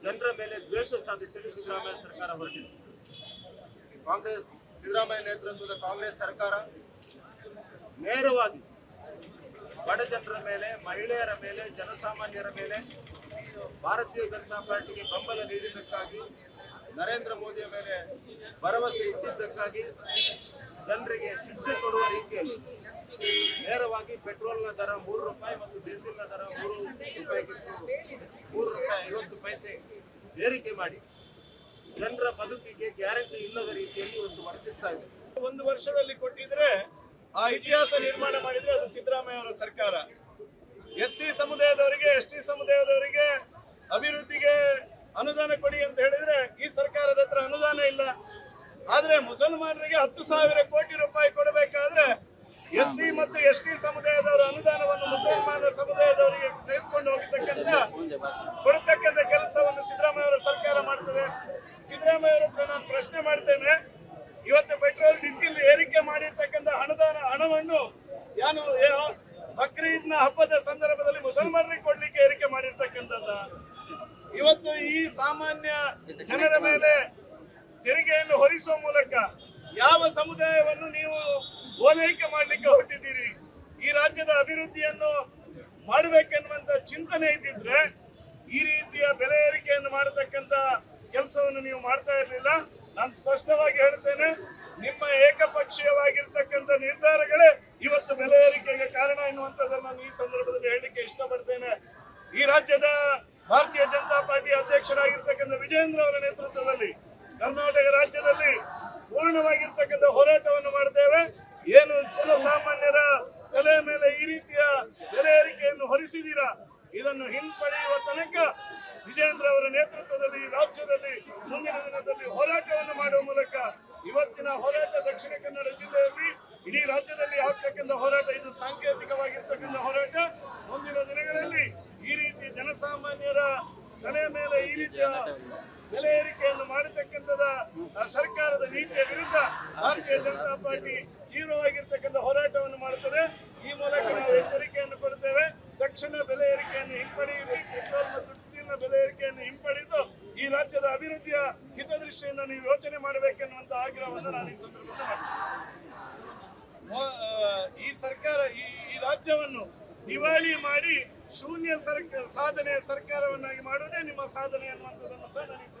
ಜನರ ಮೇಲೆ ದ್ವೇಷ ಸಾಧಿಸಲು ಸಿದ್ದರಾಮಯ್ಯ ಸರ್ಕಾರ ಹೊರಟಿದೆ ಕಾಂಗ್ರೆಸ್ ಸಿದ್ದರಾಮಯ್ಯ ನೇತೃತ್ವದ ಕಾಂಗ್ರೆಸ್ ಸರ್ಕಾರ ನೇರವಾಗಿ ಬಡ ಜನರ ಮೇಲೆ ಮಹಿಳೆಯರ ಮೇಲೆ ಜನಸಾಮಾನ್ಯರ ಮೇಲೆ ಭಾರತೀಯ ಜನತಾ ಪಾರ್ಟಿಗೆ ಬೆಂಬಲ ನೀಡಿದ್ದಕ್ಕಾಗಿ ನರೇಂದ್ರ ಮೋದಿಯ ಮೇಲೆ ಭರವಸೆ ಇಟ್ಟಿದ್ದಕ್ಕಾಗಿ ಜನರಿಗೆ ಶಿಕ್ಷೆ ಕೊಡುವ ರೀತಿಯಲ್ಲಿ ನೇರವಾಗಿ ಪೆಟ್ರೋಲ್ನ ದರ ಮೂರು ರೂಪಾಯಿ ಮತ್ತು ಡೀಸೆಲ್ನ ದರ ಮೂರು ರೂಪಾಯಿಗಿಂತ ಮೂರು ರೂಪಾಯಿ ಐವತ್ತು ಪೈಸೆ ಏರಿಕೆ ಮಾಡಿ ಜನರ ಬದುಕಿಗೆ ಗ್ಯಾರಂಟಿ ಇಲ್ಲದ ರೀತಿಯಲ್ಲಿ ಒಂದು ವರ್ತಿಸ್ತಾ ಇದೆ ಒಂದು ವರ್ಷದಲ್ಲಿ ಕೊಟ್ಟಿದ್ರೆ ಆ ಇತಿಹಾಸ ನಿರ್ಮಾಣ ಮಾಡಿದ್ರೆ ಅದು ಸಿದ್ದರಾಮಯ್ಯ ಅವರ ಸರ್ಕಾರ ಎಸ್ ಸಿ ಸಮುದಾಯದವರಿಗೆ ಎಸ್ ಟಿ ಸಮುದಾಯದವರಿಗೆ ಅಭಿವೃದ್ಧಿಗೆ ಅನುದಾನ ಕೊಡಿ ಅಂತ ಹೇಳಿದ್ರೆ ಈ ಸರ್ಕಾರದ ಹತ್ರ ಅನುದಾನ ಇಲ್ಲ ಆದ್ರೆ ಮುಸಲ್ಮಾನರಿಗೆ ಹತ್ತು ಸಾವಿರ ಕೋಟಿ ರೂಪಾಯಿ ಕೊಡಬೇಕಾದ್ರೆ ಎಸ್ ಸಿ ಮತ್ತು ಎಸ್ ಟಿ ಸಮುದಾಯದವರ ಅನುದಾನವನ್ನು ಮುಸಲ್ಮಾನ ಸಮುದಾಯದವರಿಗೆ ತೆಗೆದುಕೊಂಡು ಹೋಗತಕ್ಕಂತ ಕೊಡತಕ್ಕಂತ ಕೆಲಸವನ್ನು ಸಿದ್ದರಾಮಯ್ಯ ಅವರ ಸರ್ಕಾರ ಮಾಡ್ತದೆ ಸಿದ್ದರಾಮಯ್ಯ ಅವರ ಹತ್ರ ನಾನು ಪ್ರಶ್ನೆ ಮಾಡ್ತೇನೆ ಇವತ್ತು ಪೆಟ್ರೋಲ್ ಡೀಸೆಲ್ ಏರಿಕೆ ಮಾಡಿರ್ತಕ್ಕಂಥ ಹಣದಾನ ಹಣವನ್ನು ಯಾನು ಯಾ- ಬಕ್ರೀದ್ನ ಹಬ್ಬದ ಸಂದರ್ಭದಲ್ಲಿ ಮುಸಲ್ಮಾನರಿಗೆ ಕೊಡ್ಲಿಕ್ಕೆ ಏರಿಕೆ ಮಾಡಿರ್ತಕ್ಕಂಥದ್ದ ಇವತ್ತು ಈ ಸಾಮಾನ್ಯ ಜನರ ಮೇಲೆ ತೆರಿಗೆಯನ್ನು ಹೊರಿಸುವ ಮೂಲಕ ಯಾವ ಸಮುದಾಯವನ್ನು ನೀವು ಓಲೈಕೆ ಮಾಡಲಿಕ್ಕೆ ಹೊರಟಿದ್ದೀರಿ ಈ ರಾಜ್ಯದ ಅಭಿವೃದ್ಧಿಯನ್ನು ಮಾಡಬೇಕೆನ್ನುವಂತ ಚಿಂತನೆ ಇದ್ದಿದ್ರೆ ಈ ರೀತಿಯ ಬೆಲೆ ಏರಿಕೆಯನ್ನು ಮಾಡತಕ್ಕಂತ ಕೆಲಸವನ್ನು ನೀವು ಮಾಡ್ತಾ ಇರಲಿಲ್ಲ ನಾನು ಸ್ಪಷ್ಟವಾಗಿ ಹೇಳ್ತೇನೆ ನಿಮ್ಮ ಏಕಪಕ್ಷೀಯವಾಗಿರ್ತಕ್ಕಂಥ ನಿರ್ಧಾರಗಳೇ ಇವತ್ತು ಬೆಲೆ ಏರಿಕೆಗೆ ಕಾರಣ ಎನ್ನುವಂಥದ್ದನ್ನು ನಾನು ಈ ಸಂದರ್ಭದಲ್ಲಿ ಹೇಳಲಿಕ್ಕೆ ಇಷ್ಟಪಡ್ತೇನೆ ಈ ರಾಜ್ಯದ ಭಾರತೀಯ ಜನತಾ ಪಾರ್ಟಿ ಅಧ್ಯಕ್ಷರಾಗಿರ್ತಕ್ಕಂಥ ವಿಜೇಂದ್ರ ಅವರ ನೇತೃತ್ವದಲ್ಲಿ ಕರ್ನಾಟಕ ರಾಜ್ಯದಲ್ಲಿ ಪೂರ್ಣವಾಗಿರ್ತಕ್ಕಂಥ ಹೋರಾಟವನ್ನು ಮಾಡ್ತೇವೆ ಏನು ಜನಸಾಮಾನ್ಯರ ತಲೆ ಮೇಲೆ ಈ ರೀತಿಯ ಬೆಲೆ ಏರಿಕೆಯನ್ನು ಹೊರಿಸಿದ್ದೀರಾ ಇದನ್ನು ಹಿಂಪಡೆಯುವ ತನಕ ವಿಜೇಂದ್ರ ಅವರ ನೇತೃತ್ವದಲ್ಲಿ ಈ ರಾಜ್ಯದಲ್ಲಿ ಮುಂದಿನ ದಿನದಲ್ಲಿ ಹೋರಾಟವನ್ನು ಮಾಡುವ ಮೂಲಕ ಇವತ್ತಿನ ಹೋರಾಟ ದಕ್ಷಿಣ ಕನ್ನಡ ಜಿಲ್ಲೆಯಲ್ಲಿ ಇಡೀ ರಾಜ್ಯದಲ್ಲಿ ಆಗ್ತಕ್ಕಂಥ ಹೋರಾಟ ಇದು ಸಾಂಕೇತಿಕವಾಗಿರ್ತಕ್ಕಂಥ ಹೋರಾಟ ಮುಂದಿನ ದಿನಗಳಲ್ಲಿ ಈ ರೀತಿ ಜನಸಾಮಾನ್ಯರ ತಲೆ ಮೇಲೆ ಈ ರೀತಿಯ ಬೆಲೆ ಏರಿಕೆಯನ್ನು ಮಾಡತಕ್ಕಂಥದ ಆ ಸರ್ಕಾರದ ನೀತಿಯ ವಿರುದ್ಧ ಭಾರತೀಯ ಜನತಾ ಪಾರ್ಟಿ ತೀವ್ರವಾಗಿರ್ತಕ್ಕಂಥ ಹೋರಾಟವನ್ನು ಮಾಡುತ್ತದೆ ಈ ಮೂಲಕ ನಾವು ಎಚ್ಚರಿಕೆಯನ್ನು ಕೊಡ್ತೇವೆ ತಕ್ಷಣ ಬೆಲೆ ಏರಿಕೆಯನ್ನು ಹಿಂಪಡೆಯಿರಿ ಪೆಟ್ರೋಲ್ ಮತ್ತು ಡೀಸೆಲ್ನ ಬೆಲೆ ಏರಿಕೆಯನ್ನು ಹಿಂಪಡೆದು ಈ ರಾಜ್ಯದ ಅಭಿವೃದ್ಧಿಯ ಹಿತದೃಷ್ಟಿಯಿಂದ ನೀವು ಯೋಚನೆ ಮಾಡಬೇಕೆನ್ನುವಂತ ಆಗ್ರಹವನ್ನು ನಾನು ಈ ಸಂದರ್ಭದಲ್ಲಿ ಮಾಡ್ತೇನೆ ಮೋ- ಆ, ಈ ಸರ್ಕಾರ ಈ ಈ ರಾಜ್ಯವನ್ನು ದಿವಾಳಿ ಮಾಡಿ ಶೂನ್ಯ ಸರ್ಕ ಸಾಧನೆಯ ಸರ್ಕಾರವನ್ನಾಗಿ ಮಾಡುವುದೇ ನಿಮ್ಮ ಸಾಧನೆ ಅನ್ನುವಂಥದ್ದನ್ನು ಸಹ ನಾನು ಈ